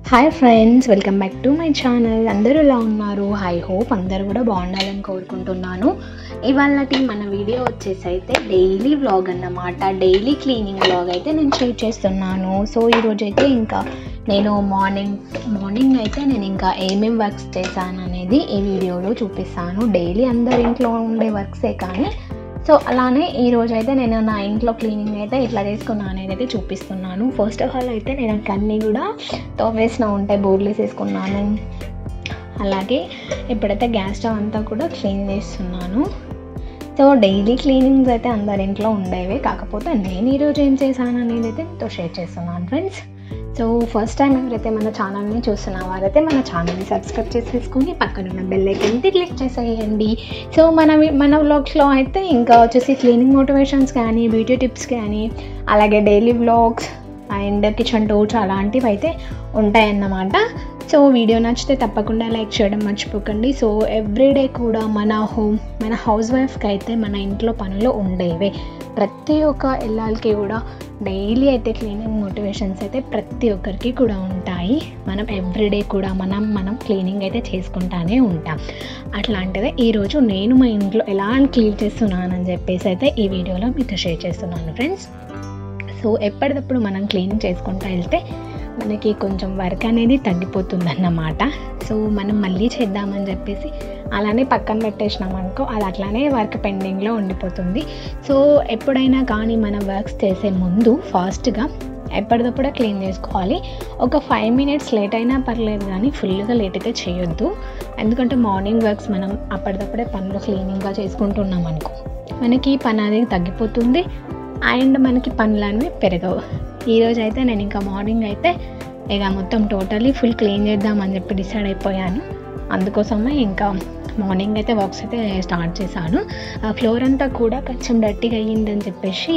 hi friends welcome back to my channel అందరూ ఎలా ఉన్నారు ఐ హోప్ అందరూ కూడా బాగుండాలని కోరుకుంటున్నాను ఇవాళటి మన వీడియో వచ్చేసి అయితే డైలీ వ్లాగ్ అన్నమాట డైలీ క్లీనింగ్ వ్లాగ్ అయితే నేను షేర్ చేస్తున్నాను సో ఈరోజు అయితే ఇంకా నేను మార్నింగ్ మార్నింగ్ అయితే నేను ఇంకా ఏమేం వర్క్స్ చేశాను అనేది ఈ వీడియోలో చూపిస్తాను డైలీ అందరి ఇంట్లో ఉండే వర్క్సే కానీ సో అలానే ఈ రోజు అయితే నేను నా ఇంట్లో క్లీనింగ్ అయితే ఇట్లా చేసుకున్నాను అనేది అయితే చూపిస్తున్నాను ఫస్ట్ ఆఫ్ ఆల్ అయితే నేను అన్నీ కూడా తోమేసిన ఉంటాయి బోర్లు వేసేసుకున్నాను అలాగే ఇప్పుడైతే గ్యాస్ స్టవ్ అంతా కూడా క్లీన్ చేస్తున్నాను సో డైలీ క్లీనింగ్స్ అయితే అందరి ఇంట్లో ఉండేవి కాకపోతే నేను ఈరోజు ఏం చేశాను అనేది అయితే మీతో షేర్ చేస్తున్నాను ఫ్రెండ్స్ సో ఫస్ట్ టైం ఎవరైతే మన ఛానల్ని చూస్తున్న వారైతే మన ఛానల్ని సబ్స్క్రైబ్ చేసేసుకొని పక్కనున్న బెల్ ఐకన్ క్లిక్ చేసేయండి సో మన వి- మన వ్లాగ్స్లో అయితే ఇంకా వచ్చేసి క్లీనింగ్ మోటివేషన్స్ కానీ బ్యూటీ టిప్స్ కానీ అలాగే daily vlogs and kitchen tours అలాంటివి అయితే ఉంటాయన్నమాట సో వీడియో నచ్చితే తప్పకుండా లైక్ చేయడం మర్చిపోకండి సో ఎవ్రీడే కూడా మన హోమ్ మన హౌస్ వైఫ్కి అయితే మన ఇంట్లో పనులు ఉండేవే ప్రతి ఒక్క ఇళ్ళకి కూడా డైలీ అయితే క్లీనింగ్ మోటివేషన్స్ అయితే ప్రతి ఒక్కరికి కూడా ఉంటాయి మనం ఎవ్రీడే కూడా మనం మనం క్లీనింగ్ అయితే చేసుకుంటానే ఉంటాం అట్లాంటిదే ఈరోజు నేను మా ఇంట్లో ఎలా క్లీన్ చేస్తున్నానని చెప్పేసి అయితే ఈ వీడియోలో మీతో షేర్ చేస్తున్నాను ఫ్రెండ్స్ సో ఎప్పటికప్పుడు మనం క్లీన్ చేసుకుంటూ వెళ్తే మనకి కొంచెం వర్క్ అనేది తగ్గిపోతుంది అన్నమాట సో మనం మళ్ళీ చేద్దామని చెప్పేసి అలానే పక్కన పెట్టేసినాం అనుకో అది అట్లానే వర్క్ పెండింగ్లో ఉండిపోతుంది సో ఎప్పుడైనా కానీ మనం వర్క్స్ చేసే ముందు ఫాస్ట్గా ఎప్పటికప్పుడే క్లీన్ చేసుకోవాలి ఒక ఫైవ్ మినిట్స్ లేట్ అయినా పర్లేదు కానీ ఫుల్గా లేట్ అయితే చేయొద్దు ఎందుకంటే మార్నింగ్ వర్క్స్ మనం అప్పటికప్పుడే పనులు క్లీనింగ్గా చేసుకుంటున్నాం అనుకో మనకి పని అనేది తగ్గిపోతుంది అండ్ మనకి పనులు అనేవి పెరగవు ఈరోజు అయితే నేను ఇంకా మార్నింగ్ అయితే ఇక మొత్తం టోటలీ ఫుల్ క్లీన్ చేద్దామని చెప్పి డిసైడ్ అయిపోయాను అందుకోసమే ఇంకా మార్నింగ్ అయితే వర్క్స్ అయితే స్టార్ట్ చేశాను ఆ ఫ్లోర్ అంతా కూడా కొంచెం డర్టీగా అయ్యిందని చెప్పేసి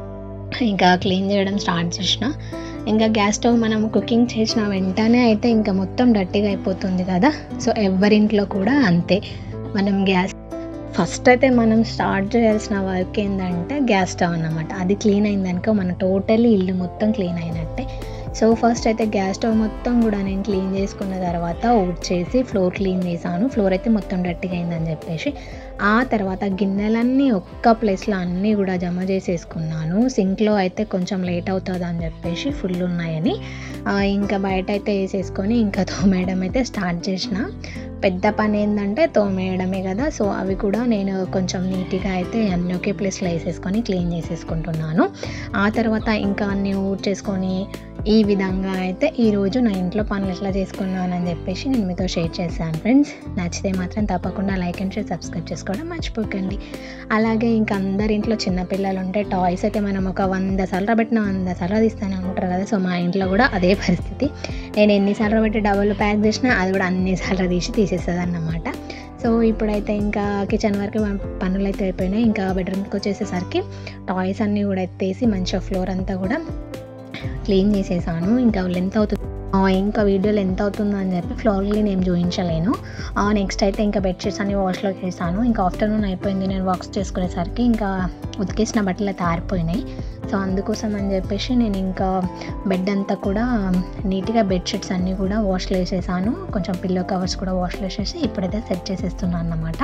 ఇంకా క్లీన్ చేయడం స్టార్ట్ చేసిన ఇంకా గ్యాస్ స్టవ్ మనం కుకింగ్ చేసిన వెంటనే అయితే ఇంకా మొత్తం డర్టీగా అయిపోతుంది కదా సో ఎవరింట్లో కూడా అంతే మనం గ్యాస్ ఫస్ట్ అయితే మనం స్టార్ట్ చేయాల్సిన వర్క్ ఏంటంటే గ్యాస్ స్టవ్ అన్నమాట అది క్లీన్ అయిందనుకో మన టోటల్లీ ఇల్లు మొత్తం క్లీన్ అయినట్టే సో ఫస్ట్ అయితే గ్యాస్ స్టవ్ మొత్తం కూడా నేను క్లీన్ చేసుకున్న తర్వాత ఊడ్చేసి ఫ్లోర్ క్లీన్ చేశాను ఫ్లోర్ అయితే మొత్తం డట్టిగా అయిందని చెప్పేసి ఆ తర్వాత గిన్నెలన్నీ ఒక్క ప్లేస్లో అన్నీ కూడా జమ చేసేసుకున్నాను సింక్లో అయితే కొంచెం లేట్ అవుతుంది అని చెప్పేసి ఫుల్ ఉన్నాయని ఆ, ఇంకా బయట అయితే వేసేసుకొని ఇంకా తోమేయడం అయితే స్టార్ట్ చేసిన పెద్ద పని ఏంటంటే తోమేయడమే కదా సో అవి కూడా నేను కొంచెం నీట్గా అయితే అన్ని ఒకే ప్లేస్లో వేసేసుకొని క్లీన్ చేసేసుకుంటున్నాను ఆ తర్వాత ఇంకా అన్ని ఊడ్చేసుకొని ఈ విధంగా అయితే ఈరోజు నా ఇంట్లో పనులు ఎట్లా చేసుకున్నానని చెప్పేసి నేను మీతో షేర్ చేశాను ఫ్రెండ్స్ నచ్చితే మాత్రం తప్పకుండా లైక్ అండ్ షేర్ సబ్స్క్రైబ్ చేసుకోవడం మర్చిపోకండి అలాగే ఇంకా అందరి ఇంట్లో చిన్నపిల్లలు ఉంటే టాయ్స్ అయితే మనం ఒక వంద సార్లు పెట్టిన వంద సార్లు తీస్తూనే ఉంటారు కదా సో మా ఇంట్లో కూడా అదే పరిస్థితి నేను ఎన్నిసార్లు పెట్టి డబుల్ ప్యాక్ చేసినా అది కూడా అన్నిసార్లు తీసి తీసేస్తుంది అన్నమాట సో ఇప్పుడైతే ఇంకా కిచెన్ వరకు మన పనులు అయితే అయిపోయినాయి ఇంకా బెడ్రూమ్కి వచ్చేసేసరికి టాయ్స్ అన్నీ కూడా ఎత్తేసి మంచిగా ఫ్లోర్ అంతా కూడా క్లీన్ చేసేసాను ఇంకా లెంత్ అవుతుంది ఆ, ఇంకా వీడియోలు ఎంత అవుతుందో అని చెప్పి ఫ్లోర్ క్లీన్ ఏం చూపించలేను నెక్స్ట్ అయితే ఇంకా బెడ్షీట్స్ అన్ని వాష్లో చేశాను ఇంకా ఆఫ్టర్నూన్ అయిపోయింది నేను వాక్స్ చేసుకునేసరికి ఇంకా ఉతికేసిన బట్టలు అయితే ఆరిపోయినాయి సో అందుకోసం అని చెప్పేసి నేను ఇంకా బెడ్ అంతా కూడా నీట్గా బెడ్షీట్స్ అన్నీ కూడా వాష్లో వేసేసాను కొంచెం పిల్లో కవర్స్ కూడా వాష్లో వేసేసి ఇప్పుడైతే సెట్ చేసేస్తున్నాను అన్నమాట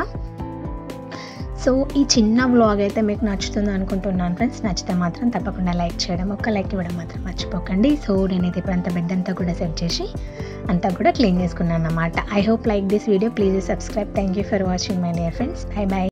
సో ఈ చిన్న వ్లాగ్ అయితే మీకు నచ్చుతుంది అనుకుంటున్నాను ఫ్రెండ్స్ నచ్చితే మాత్రం తప్పకుండా లైక్ చేయడం ఒక్క లైక్ ఇవ్వడం మాత్రం మర్చిపోకండి సో నేనైతే ఇప్పుడు అంత బెడ్ అంతా కూడా సెట్ చేసి అంతా కూడా క్లీన్ చేసుకున్నాను అన్నమాట I hope like this video please subscribe thank you for watching my dear friends bye by